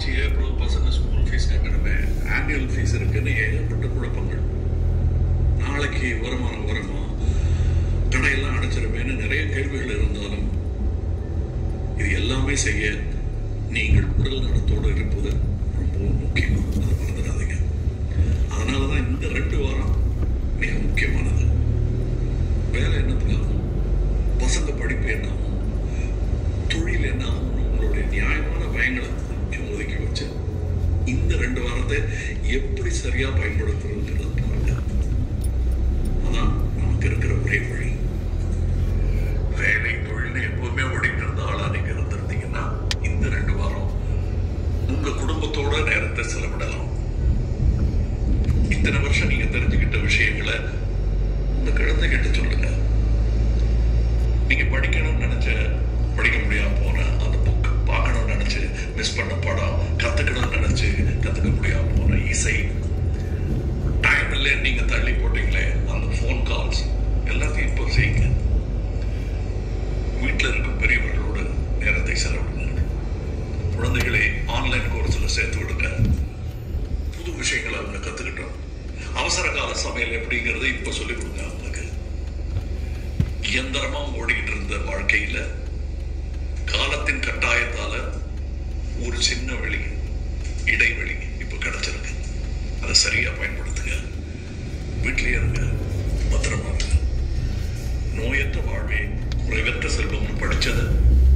March April பசங்க school fees கட்டணுமே annual fees இருக்குன்னு ஏகப்பட்ட குழப்பங்கள் நாளைக்கு வருமானம் வருமா கடையெல்லாம் அடைச்சிருமேன்னு நிறைய கேள்விகள் இருந்தாலும் இது எல்லாமே செய்ய நீங்கள் உடல் நலத்தோடு இருப்பது ரொம்பவும் முக்கியம் அதை மறந்துடாதீங்க அதனால தான் இந்த ரெண்டு வாரம் மிக முக்கியமானது வேலை என்னத்துக்கு ஆகும் பசங்க படிப்பு என்ன ஆகும் தொழில் என்ன ஆகும் உங்களுடைய நியாயமான பயங்களை கொஞ்சம் ஒதுக்கி வச்சு இந்த ரெண்டு வாரத்தை எப்படி சரியா பயன்படுத்துறதுங்கிறது பாருங்க அதான் நமக்கு இருக்கிற ஒரே வழி வேலை தொழில்னு எப்பவுமே ஓடிட்டு இருந்த ஆளா நீங்க இருந்திருந்தீங்கன்னா இந்த ரெண்டு வாரம் உங்க குடும்பத்தோட நேரத்தை செலவிடலாம் இத்தனை வருஷம் நீங்க தெரிஞ்சுக்கிட்ட விஷயங்களை உங்க குழந்தைகிட்ட சொல்லுங்க நீங்க படிக்கணும்னு நினைச்ச படிக்க முடியாம போன அந்த புக் பார்க்கணும்னு நினைச்சு மிஸ் பண்ண படம் கத்துக்கணும்னு நினைச்சு கத்துக்க முடியாம போன இசை டைம் இல்லைன்னு நீங்க தள்ளி போட்டீங்களே அந்த ஃபோன் கால்ஸ் எல்லாத்தையும் இப்போ செய்யுங்க வீட்டில் இருக்கும் பெரியவர்களோடு நேரத்தை செலவிடுங்க குழந்தைகளை ஆன்லைன் கோர்ஸில் சேர்த்து விடுங்க புது விஷயங்களை அவங்க கத்துக்கிட்டோம் அவசர கால சமையல் எப்படிங்கிறத இப்போ சொல்லிக் கொடுங்க அவங்களுக்கு இயந்திரமா ஓடிக்கிட்டு இருந்த வாழ்க்கையில காலத்தின் கட்டாயத்தால ஒரு சின்ன வெளி இடைவெளி இப்போ கிடைச்சிருக்கு அதை சரியா பயன்படுத்துங்க வீட்டிலேயே இருங்க பத்திரமா இருங்க நோயற்ற வாழ்வே குறைவற்ற செல்வம்னு படிச்சதை